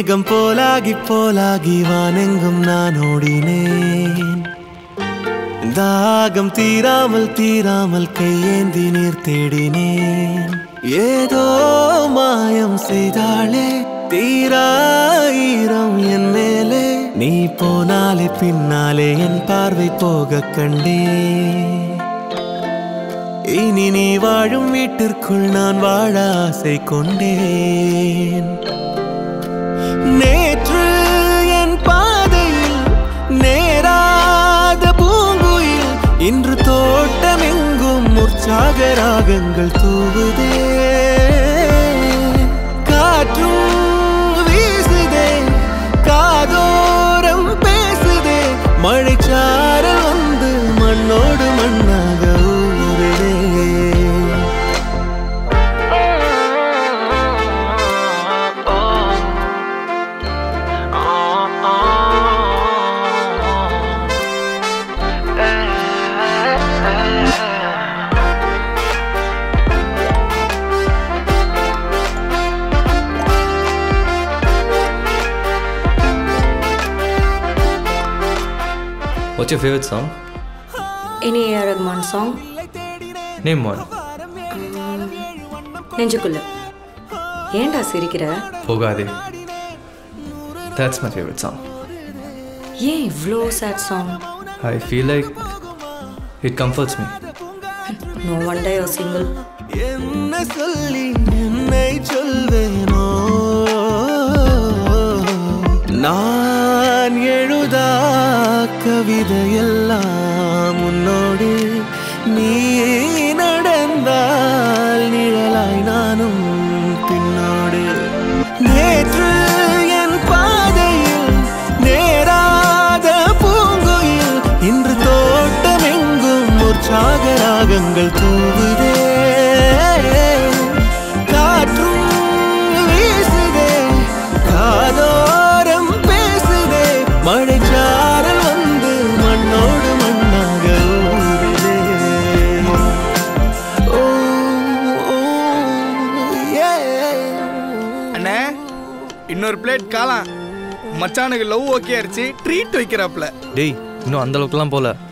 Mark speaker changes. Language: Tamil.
Speaker 1: மேகம் போலாகி போலாகி வானெங்கும் நான் ஓடினேன் தாகம் தீராமல் தீராமல் கையேந்தி நீர் தேடினேன் ஏதோ மாயம் செய்தாளே தீராயிரம் என் மேலே நீ போனாலே பின்னாலே என் பார்வை போக கண்டேன் இனி நீ வாழும் வீட்டிற்குள் நான் வாழ ஆசை கொண்டேன் நேற்று என் பாதையில் நேராத பூங்குயில் இன்று தோட்டமெங்கும் உற்சாக ராகங்கள் தூவுதே காற்றும் வீசுதே காதோரம் பேசுதே மழைச்சாரல் வந்து மண்ணோடு மண்ணாக ஊறுதே
Speaker 2: What's your favorite song?
Speaker 3: Any A Rahman song
Speaker 2: Name one.
Speaker 3: நெஞ்சுக்குள்ள ஏன்டா சிரிக்கிற
Speaker 2: Pogade. That's my favorite song.
Speaker 3: ஏன் இவ்வளோ sad song
Speaker 2: I feel like it comforts me.
Speaker 3: No one yo single
Speaker 1: என்ன சொல்லி என்னை சொல்வேனோ நான் எழுதா கவிதையெல்லாம் உன்னோடு நீ நடந்தால் நிழலாய் நானும் பின்னோடு நேற்று என் பாதையில் நேராத பூங்குயில் இன்று தோட்டமெங்கும் உற்சாக ராகங்கள் தூவுதே காற்றும் வீசுதே காதோரம் பேசுதே மழைச்சாரல் வந்து மண்ணோடு மண்ணாக ஊறுதே ஓ ஓ yeah.
Speaker 4: அண்ணே இன்னொரு பிளேட் காளான் மச்சானுக்கு லவ் ஓகே ஆயிடுச்சு ட்ரீட் வைக்கிறாப்ல
Speaker 2: டேய் இன்னும் அந்த அளவுக்குலாம் போல